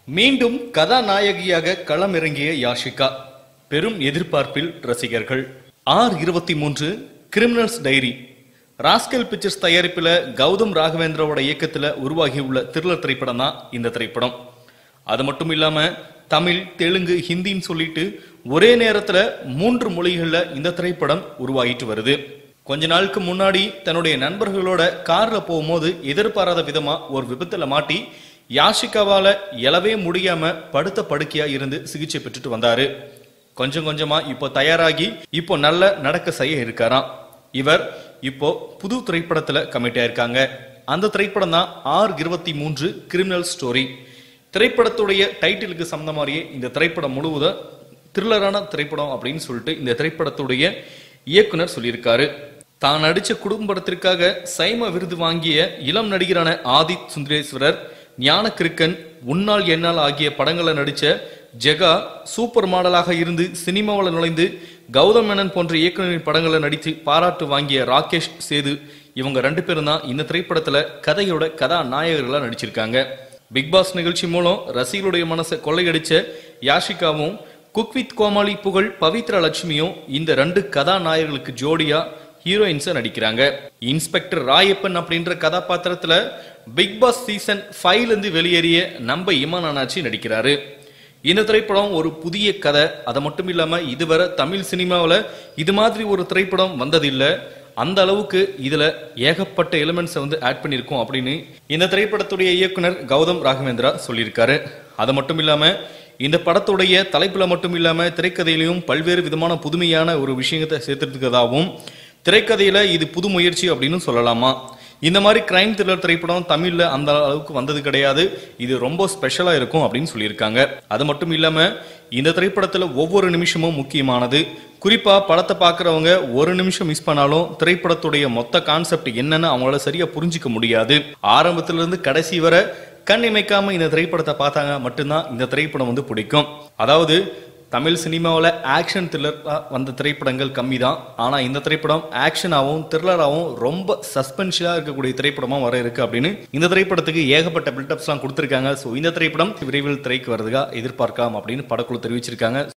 மீண்டும் கதாநாயகியாக களமிறங்கிய யாஷிகா பெரும் எதிர்பார்ப்பில் ரசிகர்கள் ஆர் இருபத்தி மூன்று கிரிமினல்ஸ் டைரி ராஸ்கல் பிக்சர்ஸ் தயாரிப்பில் கௌதம் ராகவேந்திராவோட இயக்கத்தில் உருவாகியுள்ள த்ரில்லர் திரைப்படம் தான் இந்த திரைப்படம் அது மட்டும் இல்லாம தமிழ் தெலுங்கு ஹிந்தின்னு சொல்லிட்டு ஒரே நேரத்துல மூன்று மொழிகள்ல இந்த திரைப்படம் உருவாகிட்டு வருது கொஞ்ச நாளுக்கு முன்னாடி தன்னுடைய நண்பர்களோட கார்ல போகும்போது எதிர்பாராத விதமா ஒரு விபத்துல மாட்டி யாஷிகாவால எழவே முடியாம படுத்த படுக்கையா இருந்து சிகிச்சை பெற்றுட்டு வந்தாரு கொஞ்சம் கொஞ்சமா இப்போ தயாராகி இப்போ நல்ல நடக்க செய்ய இருக்காராம் இவர் இப்போ புது திரைப்படத்துல கமிட் ஆயிருக்காங்க அந்த திரைப்படம் தான் ஆர் இருபத்தி மூன்று கிரிமினல் ஸ்டோரி திரைப்படத்துடைய டைட்டிலுக்கு சம்மந்த மாதிரியே இந்த திரைப்படம் முழுவதும் த்ரில்லரான திரைப்படம் அப்படின்னு சொல்லிட்டு இந்த திரைப்படத்துடைய இயக்குனர் சொல்லியிருக்காரு தான் நடிச்ச குடும்பத்திற்காக சைம விருது வாங்கிய இளம் நடிகரான ஆதித் சுந்தரேஸ்வரர் ஞானக்கிருக்கன் உன்னால் என்னால் ஆகிய படங்களை நடிச்ச ஜெகா சூப்பர் மாடலாக இருந்து சினிமாவில் நுழைந்து கௌதம் மேனன் போன்ற இயக்குனரின் படங்களை நடித்து பாராட்டு வாங்கிய ராகேஷ் சேது இவங்க ரெண்டு பேரும் தான் இந்த திரைப்படத்துல கதையோட கதாநாயகர்களா நடிச்சிருக்காங்க பிக் பாஸ் நிகழ்ச்சி மூலம் ரசிகர்களுடைய மனசை கொள்ளையடிச்ச யாஷிகாவும் குக் வித் கோமாளி புகழ் பவித்ரா லட்சுமியும் இந்த ரெண்டு கதாநாயகர்களுக்கு ஜோடியா ஹீரோயின்ஸா நடிக்கிறாங்க இன்ஸ்பெக்டர் ராயப்பன் அப்படின்ற கதாபாத்திரத்துல பிக் பாஸ் சீசன் ஃபைவ்ல இருந்து வெளியேறிய நம்ப இமான் அண்ணாச்சி நடிக்கிறாரு இந்த திரைப்படம் ஒரு புதிய கதை அது மட்டும் இல்லாம இதுவரை தமிழ் சினிமாவில் இது மாதிரி ஒரு திரைப்படம் வந்ததில்லை அந்த அளவுக்கு இதுல ஏகப்பட்ட எலிமெண்ட்ஸை வந்து ஆட் பண்ணியிருக்கோம் அப்படின்னு இந்த திரைப்படத்துடைய இயக்குனர் கௌதம் ராகவேந்திரா சொல்லியிருக்காரு அது மட்டும் இல்லாம இந்த படத்துடைய தலைப்புல மட்டும் இல்லாம திரைக்கதையிலையும் பல்வேறு விதமான புதுமையான ஒரு விஷயத்தை சேர்த்துருக்கிறதாகவும் திரைக்கதையில இது புது முயற்சி அப்படின்னு சொல்லலாமா இந்த மாதிரி கிரைம் த்ரில்லர் திரைப்படம் தமிழ்ல அந்த அளவுக்கு வந்தது கிடையாது இது ரொம்ப ஸ்பெஷலா இருக்கும் அப்படின்னு சொல்லியிருக்காங்க அது மட்டும் இல்லாம இந்த திரைப்படத்துல ஒவ்வொரு நிமிஷமும் முக்கியமானது குறிப்பா படத்தை பார்க்கறவங்க ஒரு நிமிஷம் மிஸ் பண்ணாலும் திரைப்படத்துடைய மொத்த கான்செப்ட் என்னன்னு அவங்களால சரியா புரிஞ்சுக்க முடியாது ஆரம்பத்துல இருந்து கடைசி வரை கண் இமைக்காம இந்த திரைப்படத்தை பார்த்தாங்க மட்டும்தான் இந்த திரைப்படம் வந்து பிடிக்கும் அதாவது தமிழ் சினிமாவில் ஆக்ஷன் த்ரில்லராக வந்த திரைப்படங்கள் கம்மி தான் ஆனால் இந்த திரைப்படம் ஆக்ஷனாகவும் த்ரில்லராகவும் ரொம்ப சஸ்பென்ஷனாக இருக்கக்கூடிய திரைப்படமாக வர இருக்கு அப்படின்னு இந்த திரைப்படத்துக்கு ஏகப்பட்ட பில்டப்ஸ்லாம் கொடுத்துருக்காங்க ஸோ இந்த திரைப்படம் விரைவில் திரைக்கு வருதுగా எதிர்பார்க்கலாம் அப்படின்னு படக்குழு தெரிவிச்சிருக்காங்க